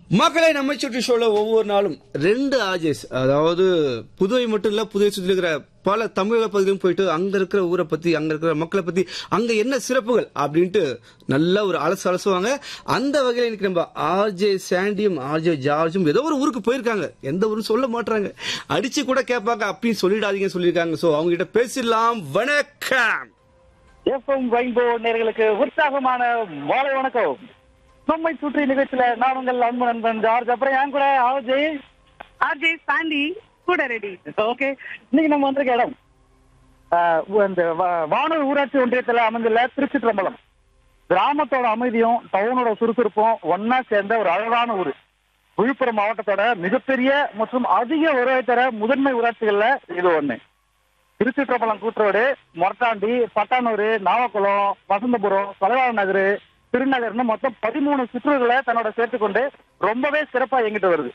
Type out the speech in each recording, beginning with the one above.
மக்களை நம்மை சுற்றி சொல்ல ஒவ்வொரு நாளும் ரெண்டு ஆஜேஸ் அதாவது புதுவை மட்டும் இல்ல புதுவை சுற்றி இருக்கிற பல தமிழக பகுதியிலும் போயிட்டு அங்க இருக்கிற ஊரை பத்தி அங்க இருக்கிற மக்களை பத்தி அங்க என்ன சிறப்புகள் அப்படின்ட்டு நல்ல ஒரு அலசு அலசுவாங்க அந்த வகையில இன்னைக்கு நம்ம ஆர்ஜே சாண்டியும் ஆர்ஜே ஜார்ஜும் ஏதோ ஒரு ஊருக்கு போயிருக்காங்க எந்த ஊரும் சொல்ல மாட்டாங்க அடிச்சு கூட கேட்பாங்க அப்படின்னு சொல்லிடாதீங்கன்னு சொல்லியிருக்காங்க சோ அவங்க கிட்ட பேசிடலாம் வணக்கம் எஃப்எம் ரெயின்போ நேர்களுக்கு உற்சாகமான மாலை வணக்கம் நம்மை சுற்றி நிகழ்ச்சியில நான் உங்கள் அன்பு நண்பன் ஜார்ஜ் அப்புறம் என் கூட ஆஜி ஆர்ஜே சாண்டி கூட ரெடி ஓகே இன்னைக்கு நம்ம வந்திருக்க இடம் ஆஹ், இந்த வா- வானூர் ஊராட்சி ஒன்றியத்துல அமைந்துள்ள திருச்சிற்றம்பலம் கிராமத்தோட அமைதியும் டவுனோட சுறுசுறுப்பும் ஒன்னா சேர்ந்த ஒரு அழகான ஊர் விழுப்புரம் மாவட்டத்தோட மிகப்பெரிய மற்றும் அதிக வருவாய் தர முதன்மை ஊராட்சிகள்ல இது ஒண்ணு திருச்சிற்றம்பலம் கூட்டுரோடு மொரட்டாண்டி பட்டானூர் நாவக்குளம் வசந்தபுரம் பலவாழ நகர் திருநகர்னு மொத்தம் பதிமூணு சுற்றுகளை தன்னோட சேர்த்துக்கொண்டு ரொம்பவே சிறப்பா இயங்கிட்டு வருது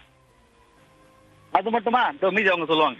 அது மட்டுமா இந்த மீதி அவங்க சொல்லுவாங்க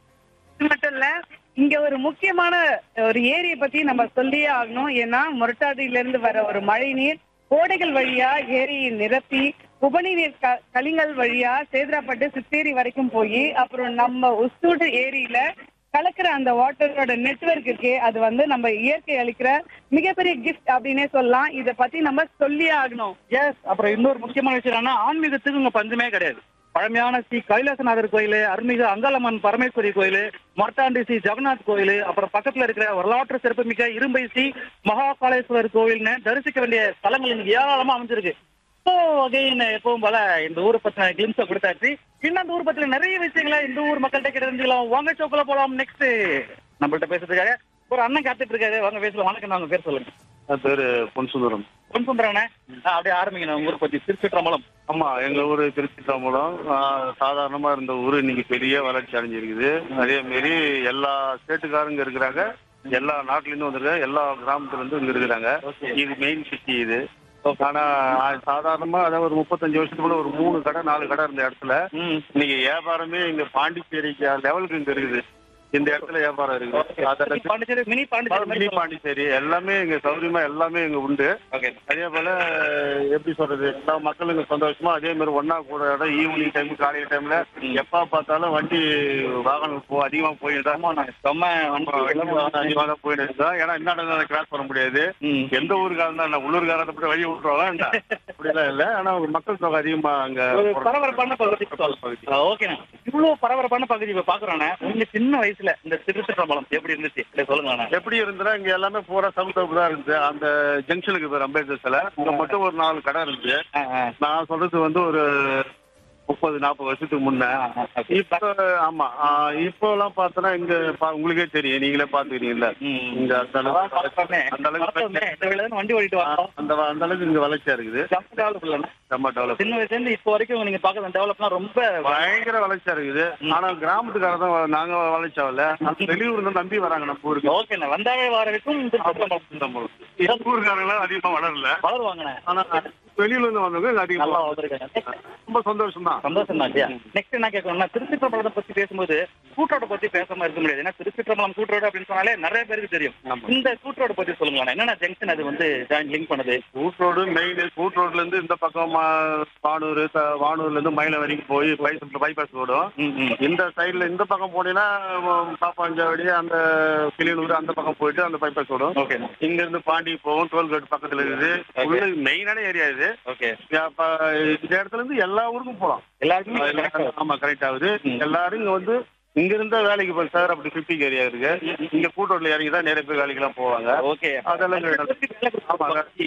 இது மட்டும் இல்ல இங்க ஒரு முக்கியமான ஒரு ஏரியை பத்தி நம்ம சொல்லியே ஆகணும் ஏன்னா முரட்டாதியில இருந்து வர ஒரு மழை நீர் ஓடைகள் வழியா ஏரியை நிரப்பி உபரி நீர் க- கலிங்கல் வழியா சேதராப்பட்டு சித்தேரி வரைக்கும் போய் அப்புறம் நம்ம உசூடு ஏரியில கலக்கிற அந்த வாட்டரோட நெட்வொர்க் இருக்கே அது வந்து நம்ம இயற்கை அளிக்கிற மிகப்பெரிய கிஃப்ட் அப்படின்னே சொல்லலாம் இத பத்தி நம்ம சொல்லியே ஆகணும் எஸ் அப்புறம் இன்னொரு முக்கியமான விஷயம் என்னன்னா ஆன்மீகத்துக்கு இங்க பஞ்சமே கிடையாது பழமையான ஸ்ரீ கைலாசநாதர் கோயில் அருள்மிகு அங்காளம்மன் பரமேஸ்வரி கோயில் மொரட்டாண்டி ஸ்ரீ ஜெகநாத் கோயில் அப்புறம் பக்கத்துல இருக்கிற வரலாற்று சிறப்புமிக்க இரும்பை ஸ்ரீ மகாகாளேஸ்வரர் கோவில்னு தரிசிக்க வேண்டிய ஸ்தலங்கள் இங்க ஏராளமா அமைஞ்சிருக்கு ஸோ அகைன் எப்பவும் போல இந்த ஊரை பத்தின கிளிம்ஸை கொடுத்தாச்சு இன்னும் அந்த ஊர் பத்தின நிறைய விஷயங்களை இந்த ஊர் மக்கள்கிட்ட கிட்ட தெரிஞ்சுக்கலாம் வாங்க சோக்குல போலாம் நெக்ஸ்ட் நம்மள்ட்ட பேசுறதுக்காக ஒரு அண்ணன் காத்துட்டு இருக்காரு வாங்க பேசலாம் வணக்கம் நாங்க பேர் சொல்லுங்க என் பேரு பொன் சுந்தரம் பொன் சுந்தரண்ணே அப்படியே ஆரம்பிங்க ஊரை பத்தி திருச்சிற்றம்பலம் ஆமா எங்க ஊரு திருச்சிற்றம்பலம் ஆஹ், சாதாரணமா இருந்த ஊரு இன்னைக்கு பெரிய வளர்ச்சி அடைஞ்சிருக்குது அதே மாரி எல்லா ஸ்டேட்டுக்காரங்க இருக்கிறாங்க எல்லா நாட்டுல இருந்தும் வந்திருக்காங்க எல்லா கிராமத்துல இருந்தும் இங்க இருக்கிறாங்க Okay. இது மெயின் சிட்டி இது ஆனா ஆஹ், சாதாரணமா அதாவது ஒரு முப்பத்தஞ்சு வருஷத்துக்குள்ள ஒரு மூணு கடை நாலு கடை இருந்த இடத்துல ம் இன்னைக்கு வியாபாரமே இங்க பாண்டிச்சேரிக்கு லெவலுக்கு இங்க இருக்குது இந்த இடத்துல வியாபாரம் இருக்குது அதெல்லாம் பாண்டிச்சேரி மினி பாண்டிச்சேரி மினி மாதிரி பாண்டிச்சேரி எல்லாமே இங்க சௌகரியமா எல்லாமே இங்க உண்டு ஓகே அதே போல எப்படி சொல்றது எல்லா மக்களும் சந்தோஷமா அதே மாதிரி ஒன்னா கூட இடம் ஈவினிங் டைம் காலையில டைம்ல எப்ப பார்த்தாலும் வண்டி வாகனம் போ அதிகமா போயிட்டு ஆமா நான் செம்ம வண்டி எல்லாம் அதிகமாக தான் போயிட்டு இருக்கோம் ஏன்னா என்ன கிராஸ் பண்ண முடியாது ம். எந்த ஊருக்காரன் தான் உள்ளூர்காரத்தை போய் வழி விட்டுருவாங்க அப்படிலாம் இல்ல ஆனா மக்கள் தொகை அதிகமா அங்க ஒரு பரபரப்பான பகுதி ஓகேண்ணா இவ்வளவு பரபரப்பான பகுதி இப்ப பாக்குறோண்ணே உங்க சின்ன வயசுல இந்த திருச்சிற்றம்பலம் எப்படி இருந்துச்சு இதை சொல்லுங்கண்ணா எப்படி இருந்ததுன்னா இங்க எல்லாமே பூரா சமுதாயம் தான் இருந்துச்சு அந்த ஜங்ஷனுக்கு பேர் அம்பேத்கர் சிலை இங்க மட்டும் ஒரு நாலு கடை இருந்துச்சு ஆ, ஆ. நான் சொல்றது வந்து ஒரு முப்பது நாற்பது வருஷத்துக்கு முன்ன இப்ப ஆமா ஆ, இப்போ எல்லாம் பார்த்தோன்னா இங்க பா- உங்களுக்கே தெரியும் நீங்களே பாத்துக்கிறீங்கல்ல ம். இங்க அந்த அதான் அளவுக்கு பார்த்தோமே. அந்த அளவுக்கு பார்த்தோமே. இந்த வேலை தானே வண்டி ஓடிட்டு ஆ, வரோம் அந்த அந்த அளவுக்கு இங்க வளர்ச்சியா இருக்குது செம்ம டெவலப் இல்லைண்ணா ரொம்ப டெவலப் சின்ன வயசுல இருந்து இப்போ வரைக்கும் நீங்க பாக்குற டெவலப்லாம் ரொம்ப பயங்கர வளர்ச்சியா இருக்குது ஆனா கிராமத்துக்கார தான் வ- நாங்க வளர்ச்சி ஆகல அந்த வெளியூர்ல இருந்து நம்பி வராங்க நம்ம ஊருக்கு ஓகேண்ணா வந்தாவே வார வரைக்கும் திருச்சிற்றம்பலம் நம்ம ஊருக்காரங்களாம் அதிகமா வளரல வளருவாங்கண்ணே ஆனா வெளியூர்ல இருந்து வந்தவங்க இங்க அதிகமா நல்லா வளர்றாங்க. வந்திருக்காங்க ரொம்ப சந்தோஷம் தான் சந்தோஷம் தான் இல்லையா நெக்ஸ்ட் என்ன கேட்கணும்னா திருச்சிற்றம்பலத்தை பத்தி பேசும்போது கூட்டோட பத்தி பேசாம இருக்க முடியாது ஏன்னா திருச்சிற்றம்பலம் கூட்டோடு அப்படின்னு சொன்னாலே நிறைய பேருக்கு தெரியும் ஆமா. இந்த கூட்டோட பத்தி சொல்லுங்களேன் என்னென்ன ஜங்ஷன் அது வந்து ஜாயின் லிங்க் பண்ணுது கூட் ரோடு மெயின் கூட் ரோட்ல இருந்து இந்த பக்கம் மா- வானூர் த- வானூர்ல இருந்து மயிலை வரைக்கும் போய் பை- பைபாஸ் ரோடும் ம், ம். இந்த சைடுல இந்த பக்கம் போனீங்கன்னா உம், பாப்பாஞ்சாவடி அந்த கிளியனூர் அந்த பக்கம் போயிட்டு அந்த பைபாஸ் ரோடும் ஓகே இங்க இருந்து பாண்டி போகும் டோல்கேட் பக்கத்துல இருக்குது உள்ள மெயினான ஏரியா இது ஓகே அப்ப இந்த இடத்துல இருந்து எல்லா ஊருக்கும் போலாம் எல்லாருக்குமே connect ஆகுது. ஆமா கரெக்ட் ஆகுது எல்லாரும் இங்க வந்து இங்க இருந்தா வேலைக்கு போய் சார் அப்படி பிப்டிக் ஏரியா இருக்கு இங்க கூட்டோட்ல இறங்கி தான் நிறைய பேர் வேலைக்கு எல்லாம் போவாங்க ஓகே அதெல்லாம் ஆமா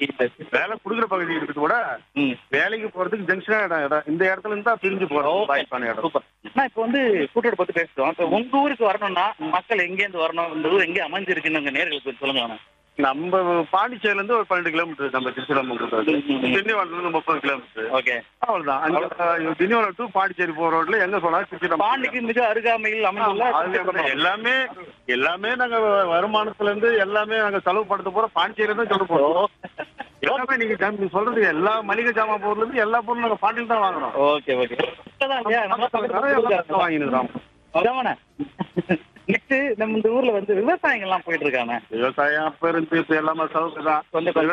வேலை குடுக்குற பகுதி இருக்குது கூட ம். வேலைக்கு போறதுக்கு ஜங்ஷனா இடம் இடம் இந்த இடத்துல இருந்து தான் பிரிஞ்சு போறோம் வாய்ப்பான இடம் சூப்பர் நான் இப்போ வந்து கூட்டோட பத்தி பேசுறோம் இப்போ உங்க ஊருக்கு வரணும்னா மக்கள் எங்க இருந்து வரணும் இந்த ஊர் எங்க அமைஞ்சிருக்குன்னு உங்க நேர்களுக்கு கொஞ்சம் சொல்லுங்க நம்ம பாண்டிச்சேரியில இருந்து ஒரு பன்னெண்டு கிலோமீட்டர் நம்ம திருச்சிராமங்கலம் திண்டிவனத்துல இருந்து முப்பது கிலோமீட்டர் ஓகே அவ்வளவுதான் அங்க திண்டிவனம் டு பாண்டிச்சேரி போற ரோட்ல எங்க போனா திருச்சிராமங்கலம் பாண்டிக்கு மிக அருகாமையில் அமைந்துள்ள அதுல வந்து திருச்சிற்றம்பலம். எல்லாமே எல்லாமே நாங்க வருமானத்துல இருந்து எல்லாமே நாங்க செலவு படுத்த போறோம் பாண்டிச்சேரி தான் சொல்ல போறோம் எல்லாமே நீங்க ஜாம்- நீங்க சொல்றது எல்லா மளிகை ஜாமான் பொருள்ல இருந்து எல்லா பொருளும் நாங்க பாண்டியில் தான் வாங்குறோம் ஓகே ஓகே இப்பதான் இல்லையா, நம்ம நிறைய பக்கத்துல வாங்கினுக்கிறோம் நெக்ஸ்ட் நம்ம இந்த ஊர்ல வந்து விவசாயிகள் எல்லாம் போயிட்டு இருக்காங்க விவசாயம் அப்ப இருந்து இப்ப எல்லாமே சவுக்கு தான் கொஞ்சம்